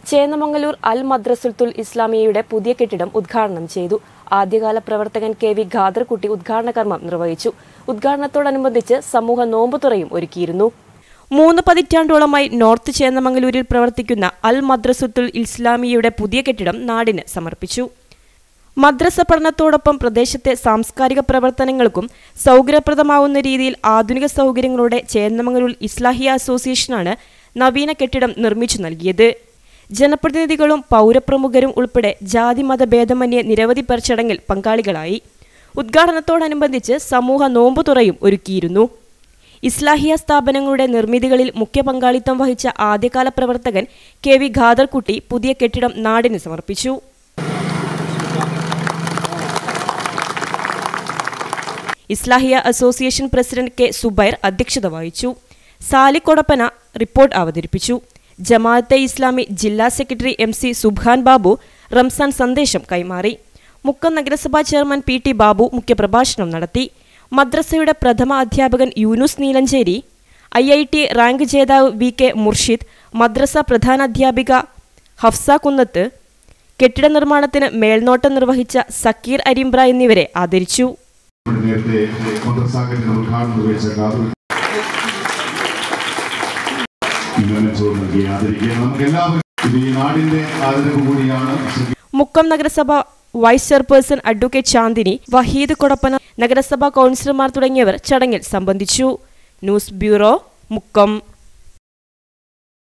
ചേന്നമംഗലൂർ അൽ മദ്രസുൽത്തുൽ ഇസ്ലാമിയയുടെ പുതിയ കെട്ടിടം ഉദ്ഘാടനം ചെയ്തു ആദ്യകാല പ്രവർത്തകൻ കെ വി ഖാദർകുട്ടി ഉദ്ഘാടന കർമ്മം നിർവഹിച്ചു ഉദ്ഘാടനത്തോടനുബന്ധിച്ച് സമൂഹ നോമ്പുതുറയും ഒരുക്കിയിരുന്നു മൂന്ന് പതിറ്റാണ്ടോളമായി നോർത്ത് ചേന്നമംഗലൂരിൽ പ്രവർത്തിക്കുന്ന അൽ മദ്രസുത്തുൽ ഇസ്ലാമിയയുടെ പുതിയ കെട്ടിടം നാടിന് സമർപ്പിച്ചു മദ്രസ പഠനത്തോടൊപ്പം പ്രദേശത്തെ സാംസ്കാരിക പ്രവർത്തനങ്ങൾക്കും സൗകര്യപ്രദമാവുന്ന രീതിയിൽ ആധുനിക സൗകര്യങ്ങളോടെ ചേന്നമംഗലൂർ ഇസ്ലാഹിയ അസോസിയേഷനാണ് നവീന കെട്ടിടം നിർമ്മിച്ചു നൽകിയത് ജനപ്രതിനിധികളും പൗരപ്രമുഖരും ഉൾപ്പെടെ ജാതി മതഭേദമന്യേ നിരവധി പേർ ചടങ്ങിൽ പങ്കാളികളായി ഉദ്ഘാടനത്തോടനുബന്ധിച്ച് സമൂഹ നോമ്പുതുറയും ഒരുക്കിയിരുന്നു ഇസ്ലാഹിയ സ്ഥാപനങ്ങളുടെ നിർമ്മിതികളിൽ മുഖ്യ പങ്കാളിത്തം വഹിച്ച ആദ്യകാല പ്രവർത്തകൻ കെ വി ഖാദർകുട്ടി പുതിയ കെട്ടിടം നാടിന് സമർപ്പിച്ചു Islahiya association president K Subair അധ്യക്ഷത വഹിച്ചു സാലി കൊടപ്പന റിപ്പോർട്ട് അവതരിപ്പിച്ചു ജമാഅത്തെ ഇസ്ലാമി ജില്ലാ secretary M C Subhan Babu Ramzan സന്ദേശം കൈമാറി മുക്കം നഗരസഭാ ചെയർമാൻ പി ടി ബാബു മുഖ്യപ്രഭാഷണം നടത്തി മദ്രസയുടെ പ്രഥമ അധ്യാപകൻ Yunus Neelancheri I I T rank ജേതാവ് വി കെ മുർഷിദ് മദ്രസ പ്രധാനാധ്യാപിക ഹഫ്സ കുന്നത്ത് കെട്ടിട നിർമ്മാണത്തിന് മേൽനോട്ടം നിർവഹിച്ച സക്കീർ അരിമ്പ്ര എന്നിവരെ ആദരിച്ചു ഇവിടെ നേരത്തെ മദ്രസാകത്തിന്റെ ഉദ്ഘാടനം നിർവഹിച്ച കാതൽ ചോറ് നൽകി ആദരിക്കുക നമുക്ക് എല്ലാവരും ഇത് ഈ നാടിന്റെ ആദരവ് കൂടിയാണ് ശ്രീ മുക്കം നഗരസഭ vice chairperson advocate Chandini Waheed Kodappana നഗരസഭാ കൗൺസിലർമാർ തുടങ്ങിയവർ ചടങ്ങിൽ സംബന്ധിച്ചു ന്യൂസ് ബ്യൂറോ മുക്കം